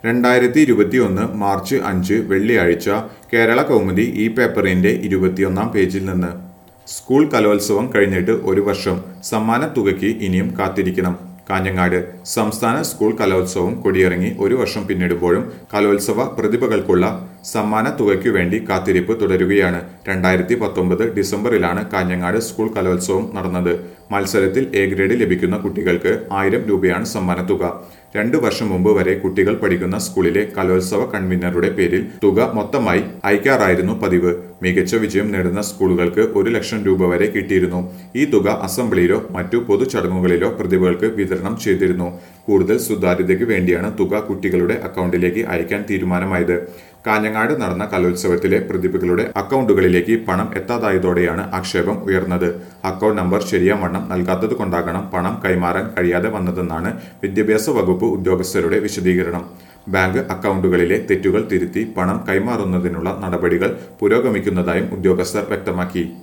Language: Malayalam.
രണ്ടായിരത്തി ഇരുപത്തിയൊന്ന് മാർച്ച് അഞ്ച് വെള്ളിയാഴ്ച കേരള കൗമുദി ഈ പേപ്പറിന്റെ ഇരുപത്തിയൊന്നാം പേജിൽ നിന്ന് സ്കൂൾ കലോത്സവം കഴിഞ്ഞിട്ട് ഒരു വർഷം സമ്മാന തുകയ്ക്ക് ഇനിയും കാത്തിരിക്കണം കാഞ്ഞങ്ങാട് സംസ്ഥാന സ്കൂൾ കലോത്സവം കൊടിയിറങ്ങി ഒരു വർഷം പിന്നിടുമ്പോഴും കലോത്സവ പ്രതിഭകൾക്കുള്ള സമ്മാന തുകയ്ക്കു വേണ്ടി കാത്തിരിപ്പ് തുടരുകയാണ് രണ്ടായിരത്തി പത്തൊമ്പത് ഡിസംബറിലാണ് കാഞ്ഞങ്ങാട് സ്കൂൾ കലോത്സവം നടന്നത് മത്സരത്തിൽ എ ഗ്രേഡ് ലഭിക്കുന്ന കുട്ടികൾക്ക് ആയിരം രൂപയാണ് സമ്മാനത്തുക രണ്ടു വർഷം മുമ്പ് വരെ കുട്ടികൾ പഠിക്കുന്ന സ്കൂളിലെ കലോത്സവ കൺവീനറുടെ പേരിൽ തുക മൊത്തമായി അയക്കാറായിരുന്നു പതിവ് മികച്ച വിജയം നേടുന്ന സ്കൂളുകൾക്ക് ഒരു ലക്ഷം രൂപ വരെ കിട്ടിയിരുന്നു ഈ തുക അസംബ്ലിയിലോ മറ്റു പൊതു ചടങ്ങുകളിലോ പ്രതിഭകൾക്ക് വിതരണം ചെയ്തിരുന്നു കൂടുതൽ സുതാര്യതയ്ക്ക് വേണ്ടിയാണ് തുക കുട്ടികളുടെ അക്കൗണ്ടിലേക്ക് അയക്കാൻ തീരുമാനമായത് കാഞ്ഞങ്ങാട് നടന്ന കലോത്സവത്തിലെ പ്രതിഭകളുടെ അക്കൗണ്ടുകളിലേക്ക് പണം എത്താതായതോടെയാണ് ആക്ഷേപം ഉയർന്നത് അക്കൗണ്ട് നമ്പർ ശരിയാവണ്ണം നൽകാത്തത് കൊണ്ടാകണം പണം കൈമാറാൻ കഴിയാതെ വന്നതെന്നാണ് വിദ്യാഭ്യാസ വകുപ്പ് ഉദ്യോഗസ്ഥരുടെ വിശദീകരണം ബാങ്ക് അക്കൗണ്ടുകളിലെ തെറ്റുകൾ തിരുത്തി പണം കൈമാറുന്നതിനുള്ള നടപടികൾ പുരോഗമിക്കുന്നതായും ഉദ്യോഗസ്ഥർ വ്യക്തമാക്കി